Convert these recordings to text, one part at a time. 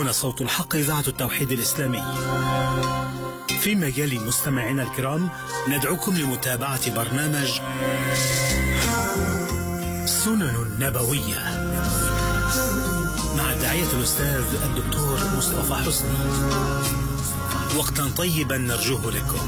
هنا صوت الحق إذاعة التوحيد الإسلامي في مجال مستمعينا الكرام ندعوكم لمتابعة برنامج سنن نبوية مع الداعية الأستاذ الدكتور مصطفى حسني وقتا طيبا نرجوه لكم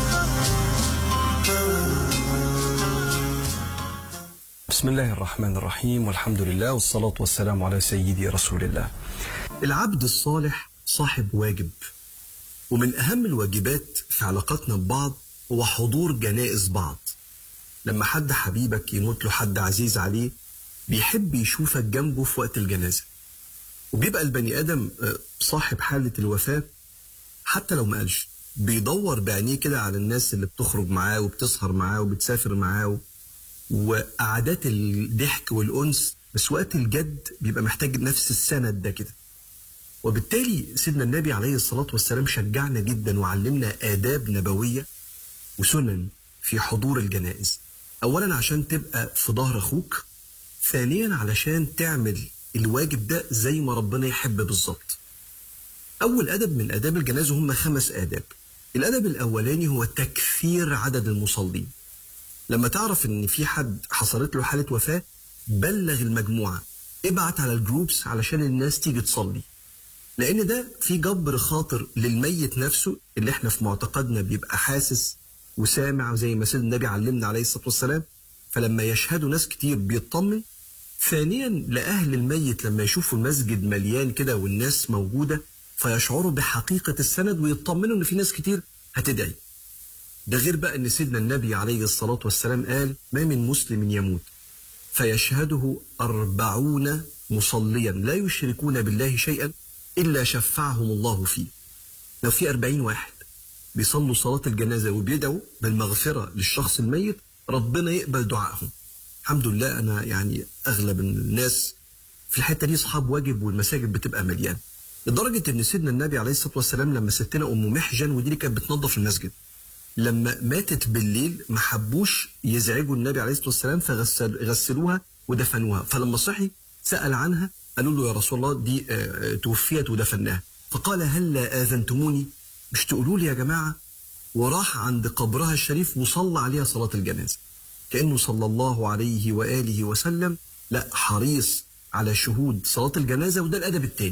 بسم الله الرحمن الرحيم والحمد لله والصلاة والسلام على سيدي رسول الله العبد الصالح صاحب واجب ومن أهم الواجبات في علاقتنا ببعض هو حضور جنائز بعض لما حد حبيبك يموت له حد عزيز عليه بيحب يشوفك جنبه في وقت الجنازة وبيبقى البني آدم صاحب حالة الوفاة حتى لو ما قالش بيدور بعينيه كده على الناس اللي بتخرج معاه وبتسهر معاه وبتسافر معاه وقعدات الضحك والأنس بس وقت الجد بيبقى محتاج نفس السند ده كده وبالتالي سيدنا النبي عليه الصلاة والسلام شجعنا جدا وعلمنا آداب نبوية وسنن في حضور الجنائز أولا عشان تبقى في ظهر أخوك ثانيا علشان تعمل الواجب ده زي ما ربنا يحب بالظبط أول أدب من آداب الجنازة هم خمس آداب الأدب الأولاني هو تكثير عدد المصلين لما تعرف ان في حد حصلت له حاله وفاه بلغ المجموعه ابعت على الجروبس علشان الناس تيجي تصلي لان ده في جبر خاطر للميت نفسه اللي احنا في معتقدنا بيبقى حاسس وسامع زي ما سيدنا النبي علمنا عليه الصلاه والسلام فلما يشهدوا ناس كتير بيطمن ثانيا لاهل الميت لما يشوفوا المسجد مليان كده والناس موجوده فيشعروا بحقيقه السند ويطمنوا ان في ناس كتير هتدعي ده غير بقى ان سيدنا النبي عليه الصلاة والسلام قال ما من مسلم يموت فيشهده أربعون مصليا لا يشركون بالله شيئا إلا شفعهم الله فيه لو في أربعين واحد بيصلوا صلاة الجنازة وبيدعوا بالمغفرة للشخص الميت ربنا يقبل دعائهم الحمد لله أنا يعني أغلب الناس في الحتة دي أصحاب واجب والمساجد بتبقى مليانة لدرجة إن سيدنا النبي عليه الصلاة والسلام لما ستنا أم محجن ودي كانت بتنظف المسجد لما ماتت بالليل ما حبوش يزعجوا النبي عليه الصلاه والسلام فغسلوها ودفنوها فلما صحي سال عنها قالوا له يا رسول الله دي توفيت ودفناها فقال هل لا اذنتموني مش تقولوا لي يا جماعه وراح عند قبرها الشريف وصلى عليها صلاه الجنازه كانه صلى الله عليه واله وسلم لا حريص على شهود صلاه الجنازه وده الادب الثاني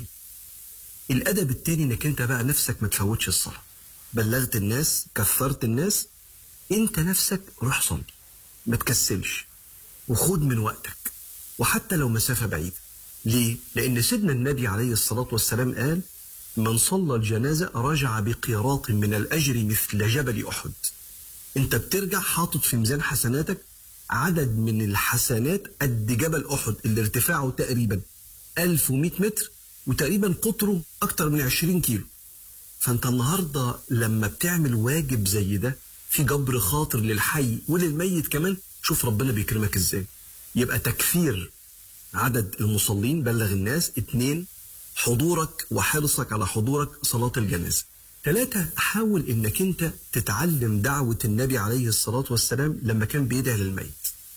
الادب الثاني انك انت بقى نفسك ما تفوتش الصلاه بلغت الناس كثرت الناس انت نفسك روح صلي ما تكسلش وخد من وقتك وحتى لو مسافة بعيدة ليه؟ لأن سيدنا النبي عليه الصلاة والسلام قال من صلى الجنازة رجع بقيراط من الأجر مثل جبل أحد انت بترجع حاطط في ميزان حسناتك عدد من الحسنات قد جبل أحد اللي ارتفاعه تقريبا 1100 متر وتقريبا قطره أكتر من 20 كيلو فانت النهارده لما بتعمل واجب زي ده في جبر خاطر للحي وللميت كمان شوف ربنا بيكرمك ازاي يبقى تكثير عدد المصلين بلغ الناس اتنين حضورك وحرصك على حضورك صلاة الجنازة ثلاثة حاول انك انت تتعلم دعوة النبي عليه الصلاة والسلام لما كان بيدعي للميت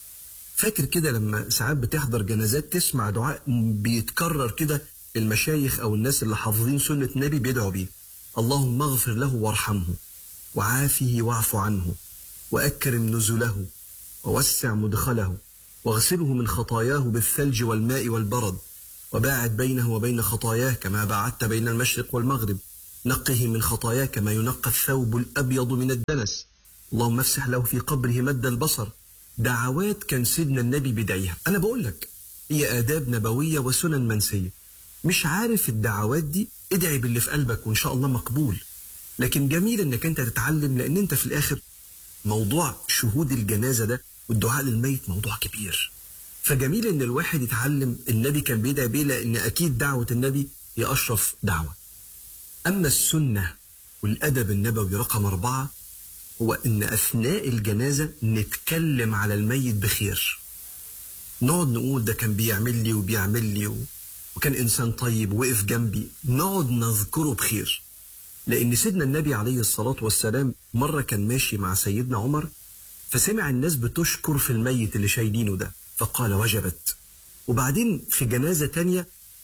فاكر كده لما ساعات بتحضر جنازات تسمع دعاء بيتكرر كده المشايخ او الناس اللي حافظين سنة النبي بيدعوا بيه اللهم اغفر له وارحمه وعافه واعف عنه واكرم نزله ووسع مدخله واغسله من خطاياه بالثلج والماء والبرد وباعد بينه وبين خطاياه كما باعدت بين المشرق والمغرب نقه من خطاياه كما ينقى الثوب الابيض من الدنس اللهم افسح له في قبره مد البصر دعوات كان سيدنا النبي بدعيها انا بقول لك هي اداب نبويه وسنن منسيه مش عارف الدعوات دي ادعي باللي في قلبك وان شاء الله مقبول لكن جميل انك انت تتعلم لان انت في الاخر موضوع شهود الجنازه ده والدعاء للميت موضوع كبير فجميل ان الواحد يتعلم النبي كان بيدعي بيه لان اكيد دعوه النبي هي اشرف دعوه اما السنه والادب النبوي رقم اربعه هو ان اثناء الجنازه نتكلم على الميت بخير نقعد نقول ده كان بيعمل لي وبيعمل لي و... وكان إنسان طيب وقف جنبي نقعد نذكره بخير لأن سيدنا النبي عليه الصلاة والسلام مرة كان ماشي مع سيدنا عمر فسمع الناس بتشكر في الميت اللي شايلينه ده فقال وجبت وبعدين في جنازة تانية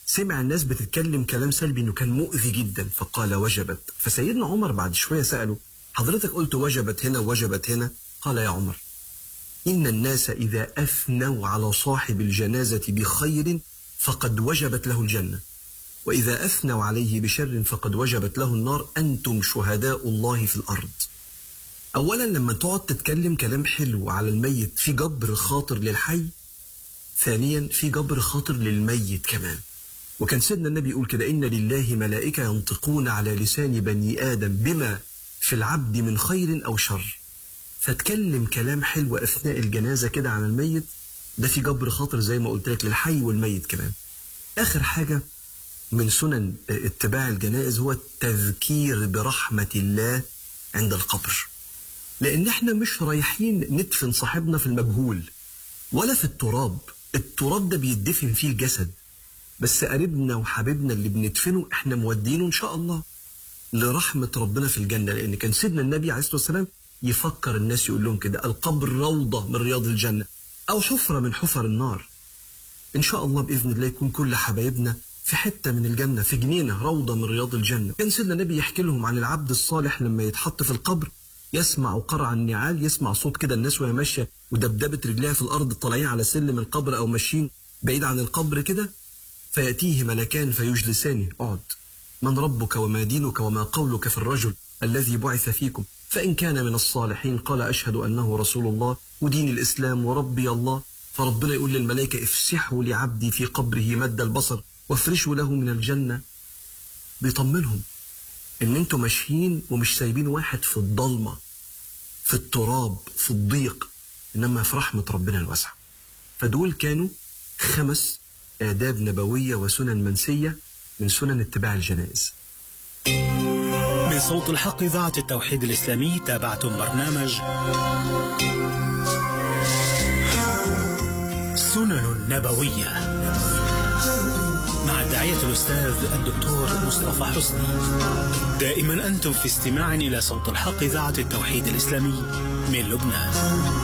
سمع الناس بتتكلم كلام سلبي انه كان مؤذي جدا فقال وجبت فسيدنا عمر بعد شويه ساله حضرتك قلت وجبت هنا وجبت هنا قال يا عمر ان الناس اذا اثنوا على صاحب الجنازه بخير فقد وجبت له الجنه واذا اثنوا عليه بشر فقد وجبت له النار انتم شهداء الله في الارض اولا لما تقعد تتكلم كلام حلو على الميت في جبر خاطر للحي ثانيا في جبر خاطر للميت كمان وكان سيدنا النبي يقول كده إن لله ملائكة ينطقون على لسان بني آدم بما في العبد من خير أو شر فتكلم كلام حلو أثناء الجنازة كده عن الميت ده في جبر خاطر زي ما قلت لك للحي والميت كمان آخر حاجة من سنن اتباع الجنائز هو التذكير برحمة الله عند القبر لأن احنا مش رايحين ندفن صاحبنا في المجهول ولا في التراب التراب ده بيدفن فيه الجسد بس قريبنا وحبيبنا اللي بندفنه احنا مودينه ان شاء الله لرحمة ربنا في الجنة لأن كان سيدنا النبي عليه الصلاة والسلام يفكر الناس يقول لهم كده القبر روضة من رياض الجنة أو حفرة من حفر النار إن شاء الله بإذن الله يكون كل حبايبنا في حتة من الجنة في جنينة روضة من رياض الجنة كان سيدنا النبي يحكي لهم عن العبد الصالح لما يتحط في القبر يسمع قرع النعال يسمع صوت كده الناس وهي ماشية ودبدبة رجليها في الأرض طالعين على سلم القبر أو ماشيين بعيد عن القبر كده فيأتيه ملكان فيجلسانه اقعد من ربك وما دينك وما قولك في الرجل الذي بعث فيكم فإن كان من الصالحين قال أشهد أنه رسول الله ودين الإسلام وربي الله فربنا يقول للملائكة افسحوا لعبدي في قبره مد البصر وافرشوا له من الجنة بيطمنهم إن أنتم ماشيين ومش سايبين واحد في الضلمة في التراب في الضيق إنما في رحمة ربنا الواسعة فدول كانوا خمس آداب نبوية وسنن منسية من سنن اتباع الجنائز من صوت الحق إذاعة التوحيد الإسلامي تابعتم برنامج سنن نبوية مع الداعية الأستاذ الدكتور مصطفى حسني دائما أنتم في استماع إلى صوت الحق إذاعة التوحيد الإسلامي من لبنان